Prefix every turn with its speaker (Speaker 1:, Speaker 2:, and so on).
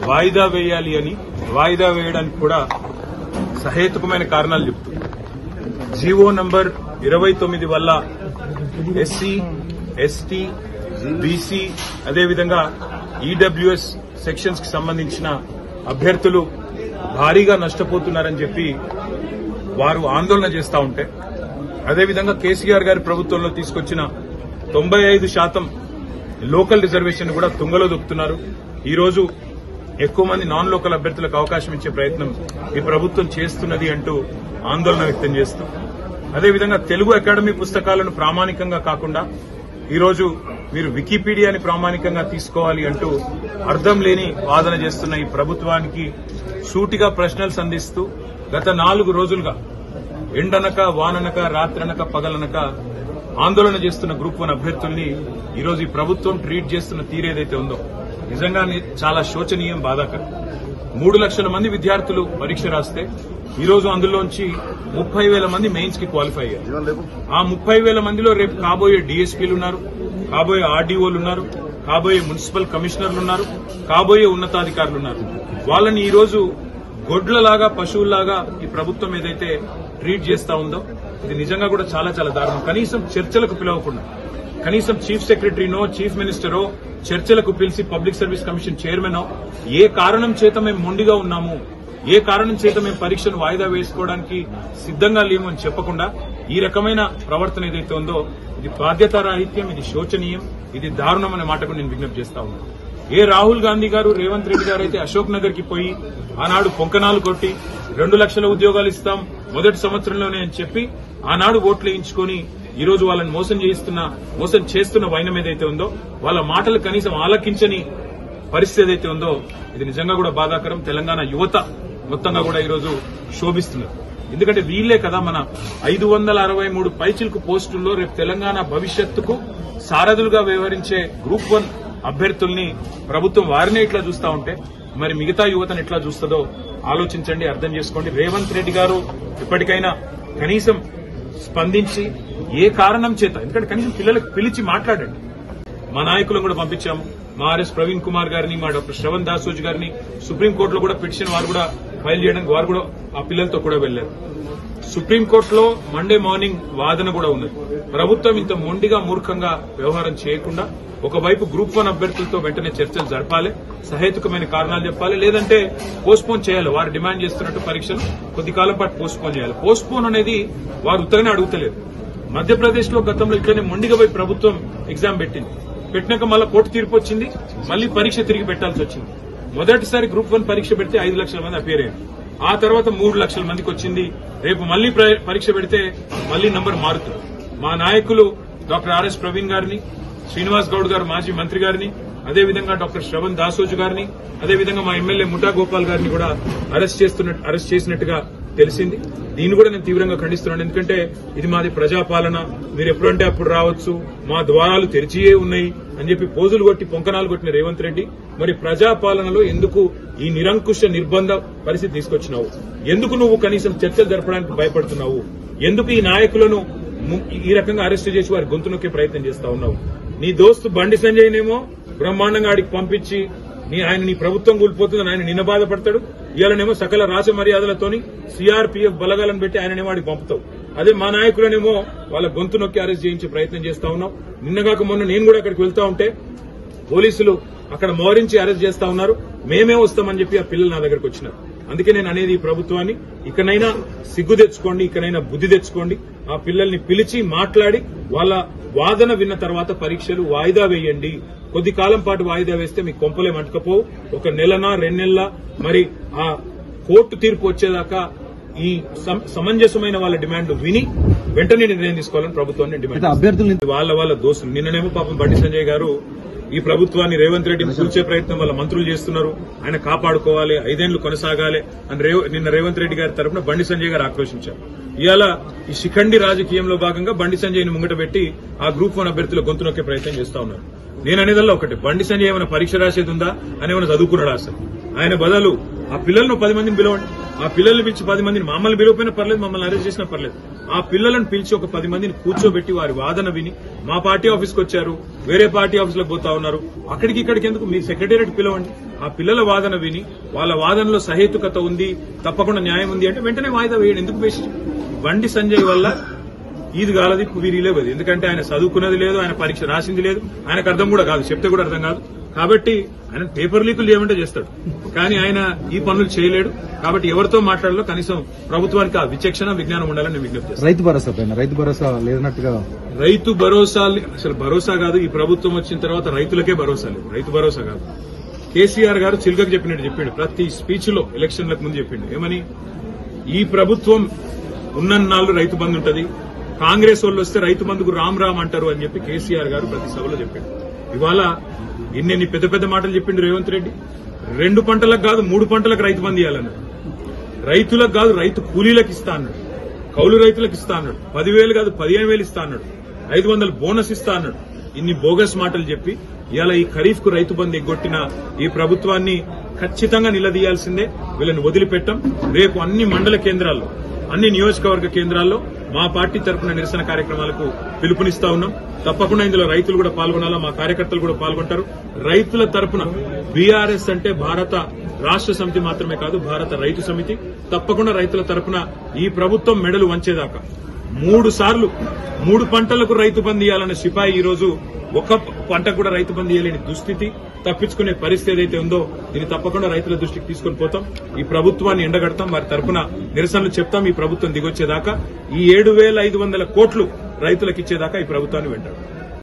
Speaker 1: వాయిదా వేయాలి అని వాయిదా వేయడానికి కూడా సహేతుకమైన కారణాలు చెప్తుంది జీవో నంబర్ ఇరవై తొమ్మిది వల్ల ఎస్సీ ఎస్టీ బీసీ అదేవిధంగా ఈడబ్ల్యూఎస్ సెక్షన్స్ కి సంబంధించిన అభ్యర్థులు భారీగా నష్టపోతున్నారని చెప్పి వారు ఆందోళన చేస్తా ఉంటే అదేవిధంగా కేసీఆర్ గారి ప్రభుత్వంలో తీసుకొచ్చిన తొంభై ఐదు శాతం లోకల్ రిజర్వేషన్ కూడా తుంగలో దొక్కుతున్నారు ఈ రోజు ఎక్కువ మంది నాన్ లోకల్ అభ్యర్థులకు అవకాశం ఇచ్చే ప్రయత్నం ఈ ప్రభుత్వం చేస్తున్నది అంటూ ఆందోళన వ్యక్తం చేస్తూ అదేవిధంగా తెలుగు అకాడమీ పుస్తకాలను ప్రామాణికంగా కాకుండా ఈ రోజు మీరు వికీపీడియాని ప్రామాణికంగా తీసుకోవాలి అంటూ అర్థం లేని వాదన చేస్తున్న ఈ ప్రభుత్వానికి సూటిగా ప్రశ్నలు సంధిస్తూ గత నాలుగు రోజులుగా ఎండనక వాననక రాత్రనక పగలనక ఆందోళన చేస్తున్న గ్రూప్ వన్ అభ్యర్థుల్ని ఈరోజు ఈ ప్రభుత్వం ట్రీట్ చేస్తున్న తీరేదైతే ఉందో నిజంగానే చాలా శోచనీయం బాధాకరం మూడు లక్షల మంది విద్యార్థులు పరీక్ష రాస్తే ఈ రోజు అందులోంచి ముప్పై వేల మంది మెయిన్స్ కి క్వాలిఫై అయ్యారు ఆ ముప్పై వేల మందిలో రేపు కాబోయే డీఎస్పీలు ఉన్నారు కాబోయే ఆర్డీఓలు ఉన్నారు కాబోయే మున్సిపల్ కమిషనర్లు ఉన్నారు కాబోయే ఉన్నతాధికారులు ఉన్నారు వాళ్ళని ఈ రోజు గొడ్లలాగా పశువుల్లాగా ఈ ప్రభుత్వం ఏదైతే ట్రీట్ చేస్తా ఉందో ఇది నిజంగా కూడా చాలా చాలా దారుణం కనీసం చర్చలకు పిలవకుండా కనీసం చీఫ్ సెక్రటరీనో చీఫ్ మినిస్టరో చర్చలకు పిలిచి పబ్లిక్ సర్వీస్ కమిషన్ చైర్మనో ఏ కారణం చేత మేము మొండిగా ఉన్నాము ఏ కారణం చేత మేము పరీక్షను వాయిదా వేసుకోవడానికి సిద్దంగా లేము అని చెప్పకుండా ఈ రకమైన ప్రవర్తన ఏదైతే ఉందో ఇది బాధ్యతారాహిత్యం ఇది శోచనీయం ఇది దారుణం అనే మాటకు నేను విజ్ఞప్తి చేస్తా ఉన్నాను ఏ రాహుల్ గాంధీ గారు రేవంత్ రెడ్డి గారు అయితే అశోక్ నగర్ కి పోయి ఆనాడు పొంకనాలు కొట్టి రెండు లక్షల ఉద్యోగాలు ఇస్తాం మొదటి సంవత్సరంలోనే అని చెప్పి ఆనాడు ఓట్లు వేయించుకొని ఈ రోజు వాళ్ళని మోసం చేయిస్తున్న మోసం చేస్తున్న వైనం ఏదైతే ఉందో వాళ్ళ మాటలు కనీసం ఆలకించని పరిస్థితి ఏదైతే ఉందో ఇది నిజంగా కూడా బాధాకరం తెలంగాణ యువత మొత్తంగా కూడా ఈరోజు శోభిస్తున్నారు ఎందుకంటే వీళ్ళే కదా మన ఐదు వందల అరవై మూడు పైచిల్కు పోస్టుల్లో రేపు తెలంగాణ భవిష్యత్తుకు సారథులుగా వ్యవహరించే గ్రూప్ వన్ అభ్యర్థుల్ని ప్రభుత్వం వారినే ఇట్లా చూస్తా ఉంటే మరి మిగతా యువతను ఎట్లా చూస్తుందో ఆలోచించండి అర్థం చేసుకోండి రేవంత్ రెడ్డి గారు ఇప్పటికైనా కనీసం స్పందించి ఏ కారణం చేత ఎందుకంటే కనీసం పిల్లలకు పిలిచి మాట్లాడండి మా నాయకులను కూడా పంపించాము మా ఆర్ఎస్ ప్రవీణ్ కుమార్ గారిని మా డాక్టర్ శ్రవణ్ దాసోజ్ గారిని సుప్రీంకోర్టులో కూడా పిటిషన్ వారు కూడా ఫైల్ చేయడానికి వారు కూడా ఆ పిల్లలతో కూడా వెళ్లారు సుప్రీంకోర్టులో మండే మార్నింగ్ వాదన కూడా ఉన్నది ప్రభుత్వం ఇంత మొండిగా మూర్ఖంగా వ్యవహారం చేయకుండా ఒకవైపు గ్రూప్ వన్ అభ్యర్థులతో వెంటనే చర్చలు జరపాలి సహేతుకమైన కారణాలు చెప్పాలి లేదంటే పోస్ట్పోన్ చేయాలి వారు డిమాండ్ చేస్తున్నట్టు పరీక్షలు కొద్ది కాలం పాటు పోస్ట్పోన్ చేయాలి పోస్ట్పోన్ అనేది వారు ఉత్తగానే అడుగుతలేరు మధ్యప్రదేశ్ లో గతంలో ఇట్లనే మొండిగా పోయి ప్రభుత్వం ఎగ్జామ్ పెట్టింది పెట్టినాక మళ్ళీ కోర్టు తీర్పు వచ్చింది మళ్ళీ పరీక్ష తిరిగి పెట్టాల్సి వచ్చింది మొదటిసారి గ్రూప్ వన్ పరీక్ష పెడితే ఐదు లక్షల మంది అపేర్ అయ్యారు ఆ తర్వాత మూడు లక్షల మందికి వచ్చింది రేపు మళ్ళీ ప్ర- పరీక్ష పెడితే మళ్ళీ నంబర్ మారుతుంది మా నాయకులు డాక్టర్ ఆర్ఎస్ ప్రవీణ్ గారిని శ్రీనివాస్ గౌడ్ గారు మాజీ మంత్రి గారిని అదేవిధంగా డాక్టర్ శ్రవణ్ దాసోజు గారిని అదేవిధంగా మా ఎమ్మెల్యే ముఠా గోపాల్ గారిని కూడా అరెస్ట్ చేస్తున్నట్టు అరెస్ట్ చేసినట్టుగా తెలిసింది దీన్ని కూడా నేను తీవ్రంగా ఖండిస్తున్నాను ఎందుకంటే ఇది మాది ప్రజాపాలన మీరు ఎప్పుడంటే అప్పుడు రావచ్చు మా ద్వారాలు తెరిచియే ఉన్నాయి అని చెప్పి పోజులు కొట్టి పొంకనాలు కొట్టిన రేవంత్ రెడ్డి మరి ప్రజాపాలనలో ఎందుకు ఈ నిరంకుశ నిర్బంధ పరిస్థితి తీసుకొచ్చినావు ఎందుకు నువ్వు కనీసం చర్చలు జరపడానికి భయపడుతున్నావు ఎందుకు ఈ నాయకులను ము- ఈ రకంగా అరెస్ట్ చేసి వారి గొంతు నొక్కే ప్రయత్నం చేస్తా ఉన్నావు నీ దోస్తు బండి సంజయ్నేమో బ్రహ్మాండంగా ఆడికి పంపించి నీ ఆయన నీ ప్రభుత్వం కూలిపోతుందని ఆయన నిన్న బాధపడతాడు ఇవాళనేమో సకల రాజ మర్యాదలతోని సిఆర్పీఎఫ్ బలగాలను పెట్టి ఆయననేమో వాడికి పంపుతావు అదే మా నాయకులనేమో వాళ్ళ గొంతు నొక్కి అరెస్ట్ చేయించే ప్రయత్నం చేస్తా ఉన్నాం నిన్నగాక మొన్న నేను కూడా అక్కడికి వెళ్తా ఉంటే పోలీసులు అక్కడ మోరించి అరెస్ట్ చేస్తా ఉన్నారు మేమే వస్తామని చెప్పి ఆ పిల్లలు నా దగ్గరకు వచ్చినారు అందుకే నేను అనేది ఈ ప్రభుత్వాన్ని ఇకనైనా సిగ్గు తెచ్చుకోండి ఇకనైనా బుద్ధి తెచ్చుకోండి ఆ పిల్లల్ని పిలిచి మాట్లాడి వాళ్ళ వాదన విన్న తర్వాత పరీక్షలు వాయిదా వేయండి కొద్ది కాలం పాటు వాయిదా వేస్తే మీకు కొంపలే మంటకపోవు ఒక నెలనా రెండు నెలల మరి ఆ కోర్టు తీర్పు వచ్చేదాకా ఈ సమ- సమంజసమైన వాళ్ళ డిమాండ్ విని వెంటనే నిర్ణయం తీసుకోవాలని ప్రభుత్వాన్ని డిమాండ్
Speaker 2: అయితే అభ్యర్థుల్ని
Speaker 1: వాళ్ళ వాళ్ళ దోస్తులు నిన్ననేమో పాపం బండి సంజయ్ గారు ఈ ప్రభుత్వాన్ని రేవంత్ రెడ్డిని కూల్చే ప్రయత్నం వాళ్ళ మంత్రులు చేస్తున్నారు ఆయన కాపాడుకోవాలి ఐదేళ్లు కొనసాగాలి అని రేవ- నిన్న రేవంత్ రెడ్డి గారి తరపున బండి సంజయ్ గారు ఆక్రోశించారు ఇవాళ ఈ శిఖండి రాజకీయంలో భాగంగా బండి సంజయ్ ని ముంగట పెట్టి ఆ గ్రూప్ వన్ అభ్యర్థుల గొంతు నొక్కే ప్రయత్నం చేస్తా ఉన్నారు నేను అనేదల్లా ఒకటి బండి సంజయ్ ఏమైనా పరీక్ష రాసేది ఉందా అని ఏమైనా చదువుకున్నాడా అసలు ఆయన బదులు ఆ పిల్లలను పది మందిని పిలవండి ఆ పిల్లల్ని పిలిచి పది మందిని మమ్మల్ని పిలవకపోయినా పర్లేదు మమ్మల్ని అరెస్ట్ చేసినా పర్లేదు ఆ పిల్లలను పిలిచి ఒక పది మందిని కూర్చోబెట్టి వారి వాదన విని మా పార్టీ ఆఫీస్కి వచ్చారు వేరే పార్టీ ఆఫీసులకు పోతా ఉన్నారు అక్కడికి ఇక్కడికి ఎందుకు మీ సెక్రటేరియట్ పిలవండి ఆ పిల్లల వాదన విని వాళ్ళ వాదనలో సహేతుకత ఉంది తప్పకుండా న్యాయం ఉంది అంటే వెంటనే వాయిదా వేయండి ఎందుకు వేస్ట్ బండి సంజయ్ వల్ల ఇది కాలది వీరిలేవు ఎందుకంటే ఆయన చదువుకున్నది లేదు ఆయన పరీక్ష రాసింది లేదు ఆయనకు అర్థం కూడా కాదు చెప్తే కూడా అర్థం కాదు కాబట్టి ఆయన పేపర్ లీకులు చేయమంటే చేస్తాడు కానీ ఆయన ఈ పనులు చేయలేడు కాబట్టి ఎవరితో మాట్లాడాలో కనీసం ప్రభుత్వానికి ఆ విచక్షణ విజ్ఞానం ఉండాలని నేను విజ్ఞప్తి చేస్తాను
Speaker 2: రైతు భరోసా పైన రైతు భరోసా లేనట్టుగా
Speaker 1: రైతు భరోసా అసలు భరోసా కాదు ఈ ప్రభుత్వం వచ్చిన తర్వాత రైతులకే భరోసా లేదు రైతు భరోసా కాదు కేసీఆర్ గారు చిలుకకు చెప్పినట్టు చెప్పిండు ప్రతి స్పీచ్ లో ఎలక్షన్లకు ముందు చెప్పిండు ఏమని ఈ ప్రభుత్వం ఉన్నన్నాళ్ళు రైతు బంధు ఉంటది కాంగ్రెస్ వాళ్ళు వస్తే రైతు బంధుకు రామ్ రామ్ అంటారు అని చెప్పి కేసీఆర్ గారు ప్రతి సభలో చెప్పాడు ఇవాళ ఇన్ని పెద్ద పెద్ద మాటలు చెప్పిండు రేవంత్ రెడ్డి రెండు పంటలకు కాదు మూడు పంటలకు రైతు బంధు ఇవ్వాలన్నారు రైతులకు కాదు రైతు కూలీలకు ఇస్తా అన్నాడు కౌలు రైతులకు ఇస్తా అన్నాడు పదివేలు కాదు పదిహేను వేలు ఇస్తా అన్నాడు ఐదు వందల బోనస్ ఇస్తా అన్నాడు ఇన్ని బోగస్ మాటలు చెప్పి ఇవాళ ఈ ఖరీఫ్ కు రైతు బంధు ఎగ్గొట్టిన ఈ ప్రభుత్వాన్ని ఖచ్చితంగా నిలదీయాల్సిందే వీళ్ళని వదిలిపెట్టం రేపు అన్ని మండల కేంద్రాల్లో అన్ని నియోజకవర్గ కేంద్రాల్లో మా పార్టీ తరఫున నిరసన కార్యక్రమాలకు పిలుపునిస్తా ఉన్నాం తప్పకుండా ఇందులో రైతులు కూడా పాల్గొనాలా మా కార్యకర్తలు కూడా పాల్గొంటారు రైతుల తరఫున బీఆర్ఎస్ అంటే భారత రాష్ట్ర సమితి మాత్రమే కాదు భారత రైతు సమితి తప్పకుండా రైతుల తరఫున ఈ ప్రభుత్వం మెడలు వంచేదాకా మూడు సార్లు మూడు పంటలకు రైతు బంద్ ఇవ్వాలన్న సిపాయి ఈ రోజు ఒక పంట కూడా రైతు బంద్ ఇవ్వలేని దుస్థితి తప్పించుకునే పరిస్థితి ఏదైతే ఉందో దీన్ని తప్పకుండా రైతుల దృష్టికి తీసుకొని పోతాం ఈ ప్రభుత్వాన్ని ఎండగడతాం వారి తరఫున నిరసనలు చెప్తాం ఈ ప్రభుత్వం దిగొచ్చేదాకా ఈ ఏడు వేల ఐదు వందల కోట్లు రైతులకు ఇచ్చేదాకా ఈ ప్రభుత్వాన్ని వెంటాడు